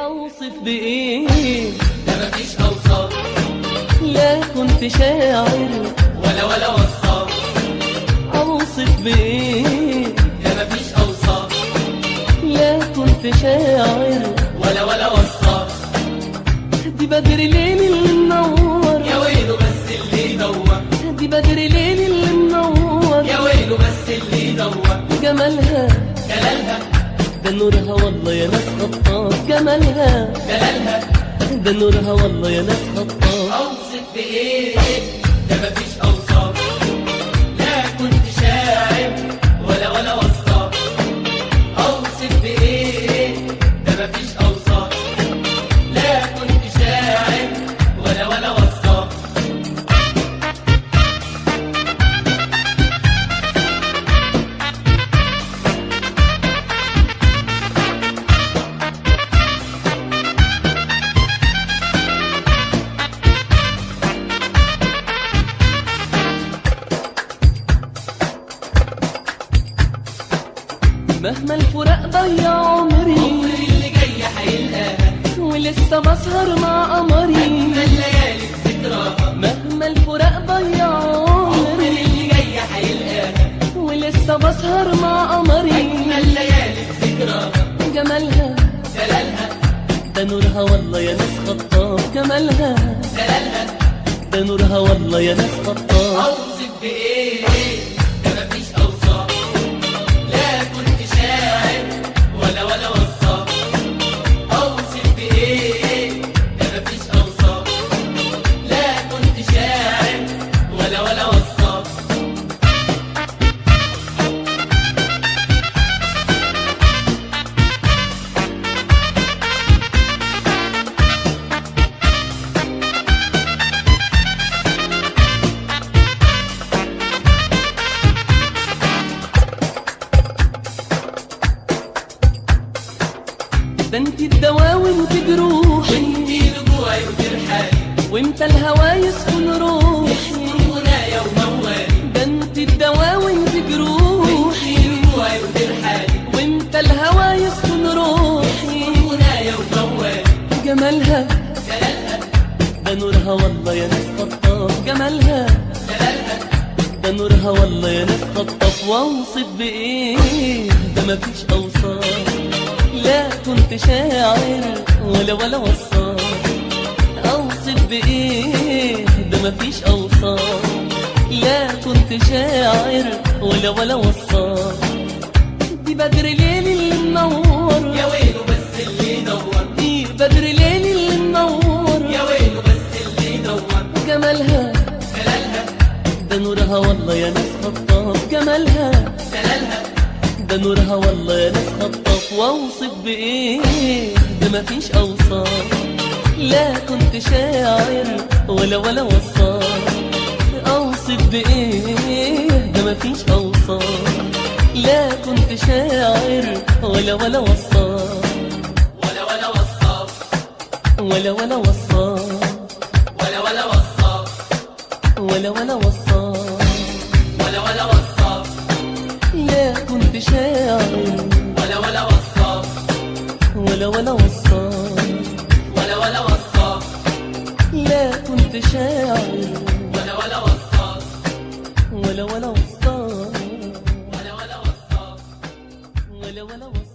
اوصف بايه ده مفيش اوصاف لا كنت شاعر ولا ولا وصاف اوصف بايه ده مفيش اوصاف لا كنت شاعر ولا ولا وصاف دي بدر ليل اللي منور يا ويله بس اللي يدور دي بدر ليل اللي منور يا ويله بس اللي يدور جمالها جلالها ده نورها والله يا ناس خطاف جمالها جلالها ده نورها والله يا ناس خطاف اوصف بايه ده مفيش اوصاف لا كنت شاعر ولا ولا وصاف اوصف بايه ده مفيش اوصاف لا كنت شاعر ولا ولا وصاف مهما الفراق ضيع عمري عمري اللي جاي هيلقاها ولسه بسهر مع قمري ما الليالي بذكراها مهما الفراق ضيع عمري عمري اللي جاي هيلقاها ولسه بسهر مع قمري ما الليالي بذكراها جمالها جلالها ده نورها والله يا ناس خطاف جمالها جلالها ده نورها والله يا ناس خطاف اوصف بايه ده مفيش اوصاف لا كنت شاعر ولا ولا وصاف اوصف بايه ده مفيش اوصاف لا كنت شاعر ولا ولا وصاف ده انت الدواء وانت جروحي وانتي رجوعي وترحالي وانت الهوى يسكن روحي منايا وموالي ده انت الدواء وانت جروحي وانتي رجوعي وترحالي وانت الهوى يسكن روحي منايا وموالي جمالها جلالها ده نورها والله يا ناس خطاف جمالها جلالها ده نورها والله يا ناس خطاف واوصف بايه ده مفيش اوصاف لا كنت شاعر ولا ولا وصاف اوصف بايه ده مفيش اوصاف لا كنت شاعر ولا ولا وصاف دي بدر ليل اللي منور يا ويله بس اللي يدور دي بدر ليل اللي منور يا ويله بس اللي يدور جمالها جلالها ده نورها والله يا ناس خطاف جمالها جلالها ده نورها والله يا ناس خطاف واوصف بايه ده مفيش اوصاف لا كنت شاعر ولا ولا وصاف اوصف بايه ده مفيش اوصاف لا كنت شاعر ولا ولا وصاف ولا ولا وصاف ولا ولا وصاف ولا ولا وصاف ولا ولا وصاف ولا ولا وصاف لا كنت شاعر ولا ولا وصاف ولا ولا وصاف ولا ولا وصاف لا كنت شاعر ولا ولا وصاف ولا ولا وصاف ولا ولا وصاف ولا ولا وصاف